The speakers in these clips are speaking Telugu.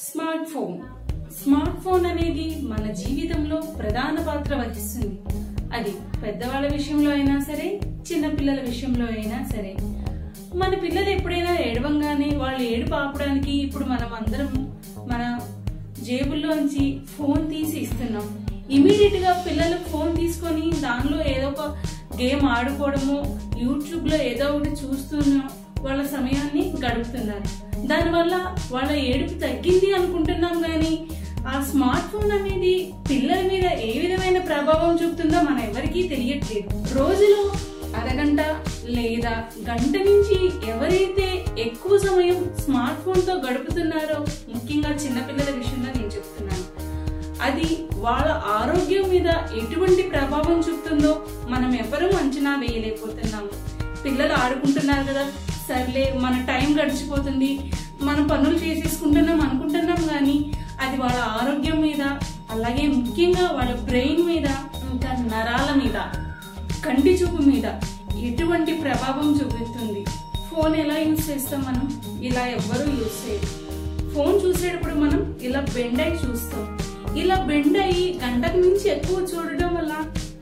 స్మార్ట్ ఫోన్ స్మార్ట్ ఫోన్ అనేది మన జీవితంలో ప్రధాన పాత్ర వహిస్తుంది అది పెద్దవాళ్ళ విషయంలో అయినా సరే చిన్న పిల్లల విషయంలో అయినా సరే మన పిల్లలు ఎప్పుడైనా ఏడవంగానే వాళ్ళు ఏడుపు ఆపడానికి ఇప్పుడు మనం అందరం మన జేబుల్లోంచి ఫోన్ తీసి ఇస్తున్నాం ఇమీడియట్ గా పిల్లలు ఫోన్ తీసుకొని దానిలో ఏదో ఒక గేమ్ ఆడుకోవడము యూట్యూబ్ లో ఏదో ఒకటి చూస్తున్నాం వాళ్ళ సమయాన్ని గడుపుతున్నారు దానివల్ల వాళ్ళ ఏడుపు తగ్గింది అనుకుంటున్నాం కానీ ఆ స్మార్ట్ ఫోన్ అనేది పిల్లల మీద ఏ విధమైన ప్రభావం చూపుతుందో మన ఎవరికీ తెలియట్లేదు రోజులో అరగంట లేదా గంట నుంచి ఎవరైతే ఎక్కువ సమయం స్మార్ట్ ఫోన్ తో గడుపుతున్నారో ముఖ్యంగా చిన్నపిల్లల విషయంలో నేను చెప్తున్నాను అది వాళ్ళ ఆరోగ్యం మీద ఎటువంటి ప్రభావం చూపుతుందో మనం ఎవరూ అంచనా వేయలేకపోతున్నాము పిల్లలు ఆడుకుంటున్నారు కదా సర్లే మన టైం గడిచిపోతుంది మన పనులు చేసేసుకుంటున్నాం అనుకుంటున్నాం కానీ అది వాళ్ళ ఆరోగ్యం మీద అలాగే ముఖ్యంగా వాళ్ళ బ్రెయిన్ మీద ఇంకా నరాల మీద కంటి చూపు మీద ఎటువంటి ప్రభావం చూపిస్తుంది ఫోన్ ఎలా యూజ్ చేస్తాం మనం ఇలా ఎవ్వరూ యూజ్ చేయరు ఫోన్ చూసేటప్పుడు మనం ఇలా బెండ్ అయి చూస్తాం ఇలా బెండ్ అయ్యి గంటకు మించి ఎక్కువ చూడడం వల్ల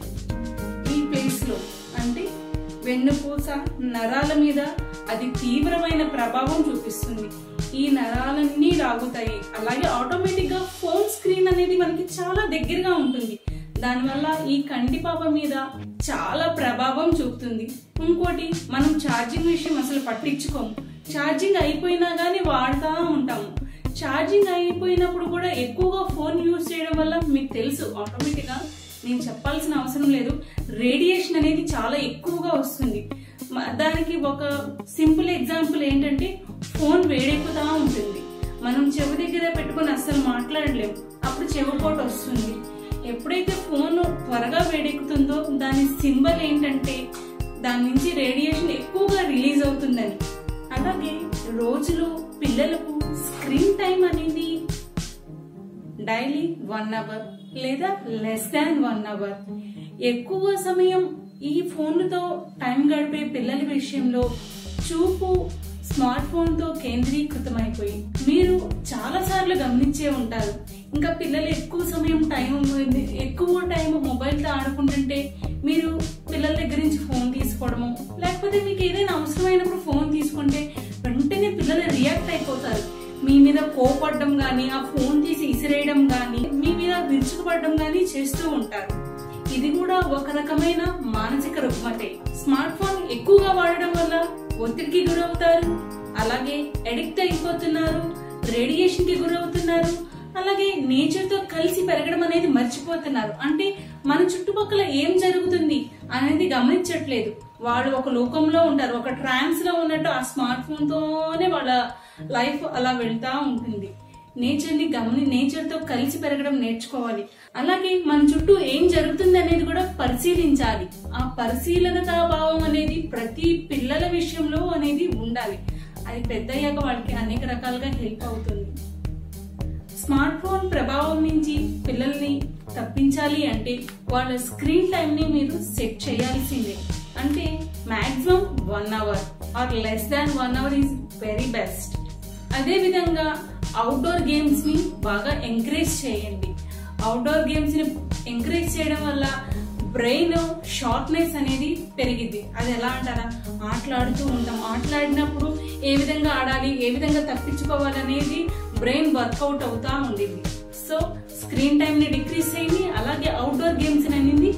ఈ ప్లేస్ లో అంటే వెన్నుపూస నరాల మీద అది తీవ్రమైన ప్రభావం చూపిస్తుంది ఈ నరాలన్నీ రాగుతాయి అలాగే ఆటోమేటిక్ గా ఫోన్ స్క్రీన్ అనేది మనకి చాలా దగ్గరగా ఉంటుంది దానివల్ల ఈ కంటి పాప మీద చాలా ప్రభావం చూపుతుంది ఇంకోటి మనం ఛార్జింగ్ విషయం అసలు పట్టించుకోము ఛార్జింగ్ అయిపోయినా గానీ వాడుతూ ఉంటాము ఛార్జింగ్ అయిపోయినప్పుడు కూడా ఎక్కువగా ఫోన్ యూజ్ చేయడం వల్ల మీకు తెలుసు ఆటోమేటిక్ గా నేను చెప్పాల్సిన అవసరం లేదు రేడియేషన్ అనేది చాలా ఎక్కువగా వస్తుంది మ- దానికి ఒక సింపుల్ ఎగ్జాంపుల్ ఏంటంటే ఫోన్ వేడెక్కుతా ఉంటుంది మనం చెవి దగ్గర పెట్టుకొని అస్సలు మాట్లాడలేము అప్పుడు చెవిపోటు వస్తుంది ఎప్పుడైతే ఫోన్ త్వరగా వేడెక్కుతుందో దాని సింబల్ ఏంటంటే దాని నుంచి రేడియేషన్ ఎక్కువగా రిలీజ్ అవుతుందని అలాగే రోజులో పిల్లలకు స్క్రీన్ టైం అనేది డైలీ వన్ అవర్ లేదా లెస్ దాన్ వన్ అవర్ ఎక్కువ సమయం ఈ ఫోన్లతో టైం గడిపే పిల్లల విషయంలో చూపు స్మార్ట్ ఫోన్ తో కేంద్రీకృతమైపోయి మీరు చాలా సార్లు గమనించే ఉంటారు ఇంకా పిల్లలు ఎక్కువ సమయం టైం ఎక్కువ టైం మొబైల్ తో ఆడుకుంటుంటే మీరు పిల్లల దగ్గర నుంచి ఫోన్ తీసుకోవడము లేకపోతే మీకు ఏదైనా అవసరమైనప్పుడు ఫోన్ తీసుకుంటే వెంటనే పిల్లలు రియాక్ట్ అయిపోతారు మీ మీద కోపడడం గాని ఆ ఫోన్ తీసి ఇసిరేయడం గాని మీ మీద విరుచుకుపడడం గాని చేస్తూ ఉంటారు ఇది కూడా ఒక రకమైన మానసిక రుగ్మతే స్మార్ట్ ఫోన్ ఎక్కువగా వాడడం వల్ల ఒత్తిడికి గురవుతారు అలాగే అడిక్ట్ అయిపోతున్నారు రేడియేషన్ కి గురవుతున్నారు అలాగే నేచర్ తో కలిసి పెరగడం అనేది మర్చిపోతున్నారు అంటే మన చుట్టుపక్కల ఏం జరుగుతుంది అనేది గమనించట్లేదు వాళ్ళు ఒక లోకంలో ఉంటారు ఒక ట్రాన్స్ లో ఉన్నట్టు ఆ స్మార్ట్ ఫోన్ తోనే వాళ్ళ లైఫ్ అలా వెళ్తా ఉంటుంది నేచర్ ని గమని నేచర్ తో కలిసి పెరగడం నేర్చుకోవాలి అలాగే మన చుట్టూ ఏం జరుగుతుంది అనేది కూడా పరిశీలించాలి ఆ పరిశీలనతా భావం అనేది ప్రతి పిల్లల విషయంలో అనేది ఉండాలి అది పెద్దయ్యాక వాళ్ళకి అనేక రకాలుగా హెల్ప్ అవుతుంది స్మార్ట్ ఫోన్ ప్రభావం నుంచి పిల్లల్ని తప్పించాలి అంటే వాళ్ళ స్క్రీన్ టైం ని మీరు సెట్ చేయాల్సిందే అంటే maximum one hour or less than one hour is very best అదే విధంగా అవుట్డోర్ గేమ్స్ ని బాగా ఎంకరేజ్ చేయండి అవుట్డోర్ గేమ్స్ ని ఎంకరేజ్ చేయడం వల్ల బ్రెయిన్ షార్ప్నెస్ అనేది పెరిగిద్ది అది ఎలా అంటారా ఆటలాడుతూ ఉంటాం ఆటలాడినప్పుడు ఏ విధంగా ఆడాలి ఏ విధంగా తప్పించుకోవాలి అనేది బ్రెయిన్ వర్కౌట్ అవుతా ఉండింది సో స్క్రీన్ టైం ని డిక్రీజ్ చేయండి అలాగే అవుట్డోర్ గేమ్స్ అనేది